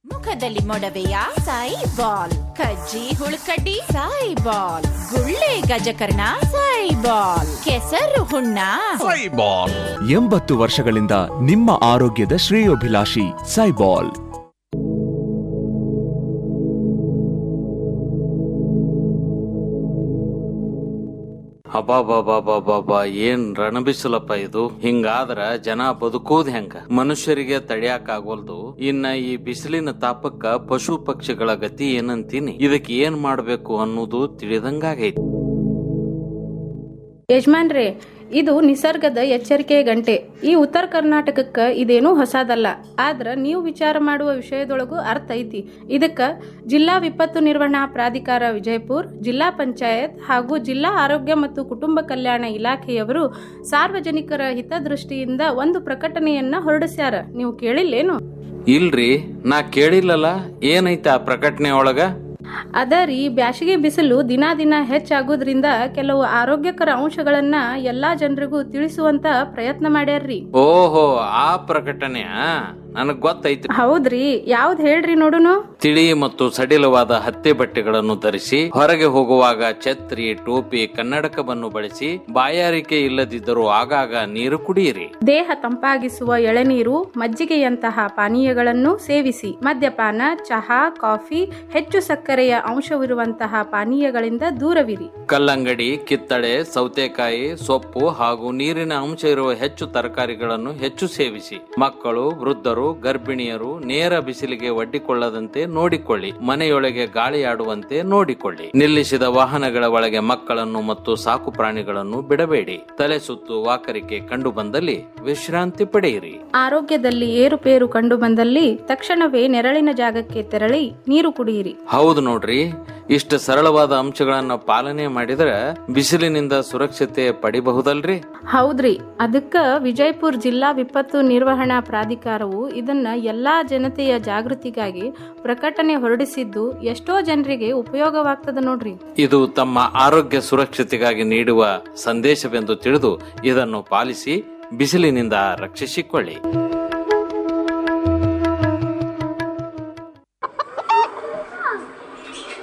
ಮುಖದಲ್ಲಿ ಮೊಡವೆಯ ಸಾಯಿ ಬಾಲ್ ಕಜ್ಜಿ ಹುಳುಕಡ್ಡಿ ಸಾಯಿ ಬಾಲ್ ಗುಳ್ಳೆ ಗಜಕರ್ಣ ಸಾಯಿ ಬಾಲ್ ಕೆಸರು ಹುಣ್ಣ ಸೈಬಾಲ್ ಎಂಬತ್ತು ವರ್ಷಗಳಿಂದ ನಿಮ್ಮ ಆರೋಗ್ಯದ ಶ್ರೇಯೋಭಿಲಾಷಿ ಸೈಬಾಲ್ ಅಬಾಬಾಬಾಬಾಬಾ ಏನ್ ರಣಬಿಸಲಪ್ಪ ಇದು ಹಿಂಗಾದ್ರ ಜನ ಬದುಕೋದ್ ಹೆಂಗ ಮನುಷ್ಯರಿಗೆ ತಡ್ಯಾಕ್ ಆಗೋಲ್ದು ಇನ್ನ ಈ ಬಿಸಿಲಿನ ತಾಪಕ್ಕ ಪಶು ಪಕ್ಷಿಗಳ ಗತಿ ಏನಂತೀನಿ ಇದಕ್ಕೆ ಏನ್ ಮಾಡ್ಬೇಕು ಅನ್ನೋದು ತಿಳಿದಂಗಾಗೈತಿ ಯಜಮಾನ್ರೇ ಇದು ನಿಸರ್ಗದ ಎಚ್ಚರಿಕೆ ಗಂಟೆ ಈ ಉತ್ತರ ಕರ್ನಾಟಕಕ್ಕ ಇದೇನೂ ಹೊಸದಲ್ಲ ಆದ್ರ ನೀವು ವಿಚಾರ ಮಾಡುವ ವಿಷಯದೊಳಗೂ ಅರ್ಥ ಐತಿ ಇದಕ್ಕ ಜಿಲ್ಲಾ ವಿಪತ್ತು ನಿರ್ವಹಣಾ ಪ್ರಾಧಿಕಾರ ವಿಜಯಪುರ ಜಿಲ್ಲಾ ಪಂಚಾಯತ್ ಹಾಗೂ ಜಿಲ್ಲಾ ಆರೋಗ್ಯ ಮತ್ತು ಕುಟುಂಬ ಕಲ್ಯಾಣ ಇಲಾಖೆಯವರು ಸಾರ್ವಜನಿಕರ ಹಿತದೃಷ್ಟಿಯಿಂದ ಒಂದು ಪ್ರಕಟಣೆಯನ್ನ ಹೊರಡಿಸ್ಯಾರ ನೀವು ಕೇಳಿಲ್ಲೇನು ಇಲ್ರಿ ನಾ ಕೇಳಿಲ್ಲಲ್ಲ ಏನೈತ ಆ ಪ್ರಕಟಣೆ ಒಳಗ ಅದ ರೀ ಬ್ಯಾಸಿಗೆ ಬಿಸಿಲು ದಿನ ದಿನ ಹೆಚ್ಚಾಗೋದ್ರಿಂದ ಕೆಲವು ಆರೋಗ್ಯಕರ ಅಂಶಗಳನ್ನ ಎಲ್ಲಾ ಜನರಿಗೂ ತಿಳಿಸುವಂತ ಪ್ರಯತ್ನ ಮಾಡ್ಯಾರ್ರಿ ಓಹೋ ಆ ಪ್ರಕಟಣೆಯ ನನಗ್ ಗೊತ್ತೈತಿ ಹೌದ್ರಿ ಯಾವ್ದ್ ಹೇಳ್ರಿ ನೋಡುನು ತಿಳಿ ಮತ್ತು ಸಡಿಲವಾದ ಹತ್ತೆ ಬಟ್ಟೆಗಳನ್ನು ಧರಿಸಿ ಹೊರಗೆ ಹೋಗುವಾಗ ಛತ್ರಿ ಟೋಪಿ ಕನ್ನಡಕವನ್ನು ಬಳಸಿ ಬಾಯಾರಿಕೆ ಇಲ್ಲದಿದ್ದರೂ ಆಗಾಗ ನೀರು ಕುಡಿಯಿರಿ ದೇಹ ತಂಪಾಗಿಸುವ ಎಳೆನೀರು ಮಜ್ಜಿಗೆಯಂತಹ ಪಾನೀಯಗಳನ್ನು ಸೇವಿಸಿ ಮದ್ಯಪಾನ ಚಹಾ ಕಾಫಿ ಹೆಚ್ಚು ಸಕ್ಕರೆಯ ಅಂಶವಿರುವಂತಹ ಪಾನೀಯಗಳಿಂದ ದೂರವಿರಿ ಕಲ್ಲಂಗಡಿ ಕಿತ್ತಳೆ ಸೌತೆಕಾಯಿ ಸೊಪ್ಪು ಹಾಗೂ ನೀರಿನ ಅಂಶ ಇರುವ ಹೆಚ್ಚು ತರಕಾರಿಗಳನ್ನು ಹೆಚ್ಚು ಸೇವಿಸಿ ಮಕ್ಕಳು ವೃದ್ಧರು ಗರ್ಭಿಣಿಯರು ನೇರ ಬಿಸಿಲಿಗೆ ಒಡ್ಡಿಕೊಳ್ಳದಂತೆ ನೋಡಿಕೊಳ್ಳಿ ಮನೆಯೊಳಗೆ ಗಾಳಿಯಾಡುವಂತೆ ನೋಡಿಕೊಳ್ಳಿ ನಿಲ್ಲಿಸಿದ ವಾಹನಗಳ ಒಳಗೆ ಮಕ್ಕಳನ್ನು ಮತ್ತು ಸಾಕು ಪ್ರಾಣಿಗಳನ್ನು ಬಿಡಬೇಡಿ ತಲೆ ಸುತ್ತು ವಾಕರಿಕೆ ಕಂಡು ಬಂದಲ್ಲಿ ವಿಶ್ರಾಂತಿ ಪಡೆಯಿರಿ ಆರೋಗ್ಯದಲ್ಲಿ ಏರುಪೇರು ಕಂಡು ಬಂದಲ್ಲಿ ತಕ್ಷಣವೇ ನೆರಳಿನ ಜಾಗಕ್ಕೆ ತೆರಳಿ ನೀರು ಕುಡಿಯಿರಿ ಹೌದು ನೋಡ್ರಿ ಇಷ್ಟ ಸರಳವಾದ ಅಂಶಗಳನ್ನ ಪಾಲನೆ ಮಾಡಿದ್ರೆ ಬಿಸಿಲಿನಿಂದ ಸುರಕ್ಷತೆ ಪಡಿಬಹುದಲ್ರಿ ಹೌದ್ರಿ ಅದಕ್ಕ ವಿಜಯಪುರ ಜಿಲ್ಲಾ ವಿಪತ್ತು ನಿರ್ವಹಣಾ ಪ್ರಾಧಿಕಾರವು ಇದನ್ನ ಎಲ್ಲಾ ಜನತೆಯ ಜಾಗೃತಿಗಾಗಿ ಪ್ರಕಟಣೆ ಹೊರಡಿಸಿದ್ದು ಎಷ್ಟೋ ಜನರಿಗೆ ಉಪಯೋಗವಾಗ್ತದ ನೋಡ್ರಿ ಇದು ತಮ್ಮ ಆರೋಗ್ಯ ಸುರಕ್ಷತೆಗಾಗಿ ನೀಡುವ ಸಂದೇಶವೆಂದು ತಿಳಿದು ಇದನ್ನು ಪಾಲಿಸಿ ಬಿಸಿಲಿನಿಂದ ರಕ್ಷಿಸಿಕೊಳ್ಳಿ